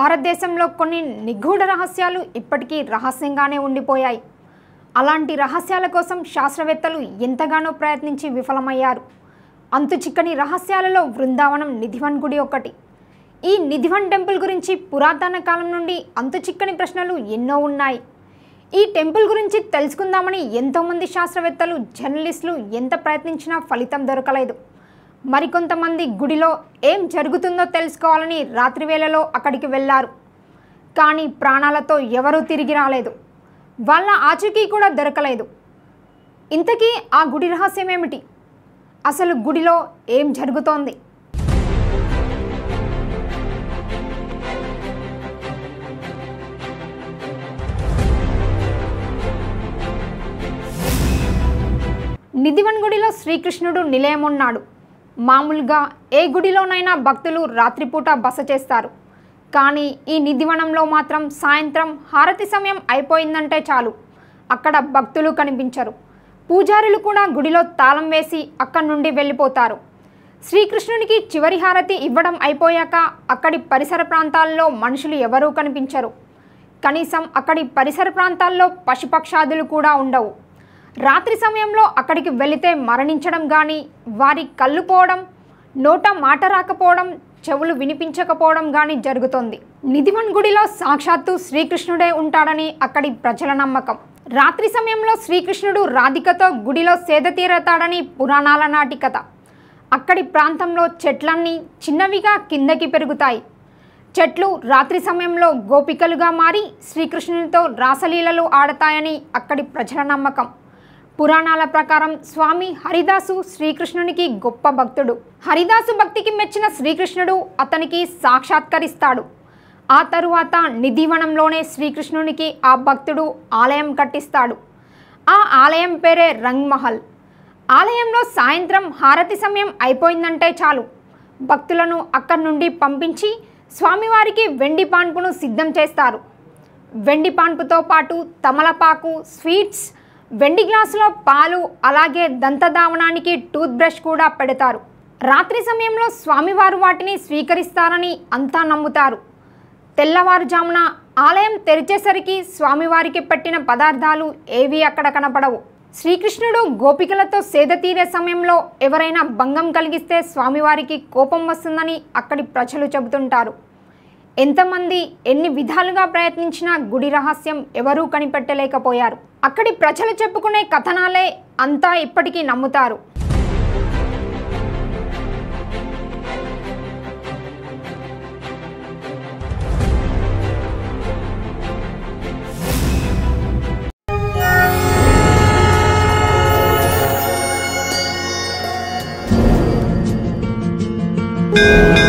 భారతదేశంలో కొన్ని నిగూఢ రహస్యాలు ఇప్పటికీ రహస్యంగానే ఉండిపోయాయి అలాంటి రహస్యాల కోసం శాస్త్రవేత్తలు ఎంతగానో ప్రయత్నించి విఫలమయ్యారు అంతు చిక్కని రహస్యాలలో బృందావనం నిధివన్ గుడి ఒకటి ఈ నిధివన్ టెంపుల్ గురించి పురాతన కాలం నుండి అంతు చిక్కని ప్రశ్నలు ఎన్నో ఉన్నాయి ఈ టెంపుల్ గురించి తెలుసుకుందామని ఎంతోమంది శాస్త్రవేత్తలు జర్నలిస్టులు ఎంత ప్రయత్నించినా ఫలితం దొరకలేదు మరికొంతమంది గుడిలో ఏం జరుగుతుందో తెలుసుకోవాలని రాత్రి వేళలో అక్కడికి వెళ్ళారు కానీ ప్రాణాలతో ఎవరూ తిరిగి రాలేదు వాళ్ళ ఆచూకీ కూడా దొరకలేదు ఇంతకీ ఆ గుడి రహస్యం ఏమిటి అసలు గుడిలో ఏం జరుగుతోంది నిధివన్ గుడిలో శ్రీకృష్ణుడు నిలయం ఉన్నాడు మామూలుగా ఏ గుడిలోనైనా భక్తులు రాత్రిపూట బస చేస్తారు కానీ ఈ నిధివనంలో మాత్రం సాయంత్రం హారతి సమయం అయిపోయిందంటే చాలు అక్కడ భక్తులు కనిపించరు పూజారులు కూడా గుడిలో తాళం వేసి అక్కడి నుండి వెళ్ళిపోతారు శ్రీకృష్ణునికి చివరి హారతి ఇవ్వడం అయిపోయాక అక్కడి పరిసర ప్రాంతాల్లో మనుషులు ఎవరూ కనిపించరు కనీసం అక్కడి పరిసర ప్రాంతాల్లో పశుపక్షాదులు కూడా ఉండవు రాత్రి సమయంలో అక్కడికి వెళితే మరణించడం కానీ వారి కళ్ళు పోవడం నోట మాట రాకపోవడం చెవులు వినిపించకపోవడం కానీ జరుగుతోంది నిధివన్ గుడిలో సాక్షాత్తు శ్రీకృష్ణుడే ఉంటాడని అక్కడి ప్రజల నమ్మకం రాత్రి సమయంలో శ్రీకృష్ణుడు రాధికతో గుడిలో సేద తీరతాడని పురాణాల నాటి కథ అక్కడి ప్రాంతంలో చెట్లన్నీ చిన్నవిగా కిందకి పెరుగుతాయి చెట్లు రాత్రి సమయంలో గోపికలుగా మారి శ్రీకృష్ణునితో రాసలీలలు ఆడతాయని అక్కడి ప్రజల నమ్మకం పురాణాల ప్రకారం స్వామి హరిదాసు శ్రీకృష్ణునికి గొప్ప భక్తుడు హరిదాసు భక్తికి మెచ్చిన శ్రీకృష్ణుడు అతనికి సాక్షాత్కరిస్తాడు ఆ తరువాత నిధివనంలోనే శ్రీకృష్ణునికి ఆ భక్తుడు ఆలయం కట్టిస్తాడు ఆ ఆలయం పేరే రంగ్ మహల్ ఆలయంలో సాయంత్రం హారతి సమయం అయిపోయిందంటే చాలు భక్తులను అక్కడి నుండి పంపించి స్వామివారికి వెండి పాన్పును సిద్ధం చేస్తారు వెండి పాన్పుతో పాటు తమలపాకు స్వీట్స్ వెండి గ్లాసులో పాలు అలాగే దంతధావనానికి టూత్ బ్రష్ కూడా పెడతారు రాత్రి సమయంలో స్వామివారు వాటిని స్వీకరిస్తారని అంతా నమ్ముతారు తెల్లవారుజామున ఆలయం తెరిచేసరికి స్వామివారికి పెట్టిన పదార్థాలు ఏవి అక్కడ కనపడవు శ్రీకృష్ణుడు గోపికలతో సేద తీరే సమయంలో ఎవరైనా భంగం కలిగిస్తే స్వామివారికి కోపం వస్తుందని అక్కడి ప్రజలు చెబుతుంటారు ఎంతమంది ఎన్ని విధాలుగా ప్రయత్నించినా గుడి రహస్యం ఎవరూ కనిపెట్టలేకపోయారు అక్కడి ప్రజలు చెప్పుకునే కథనాలే అంతా ఇప్పటికీ నమ్ముతారు thank you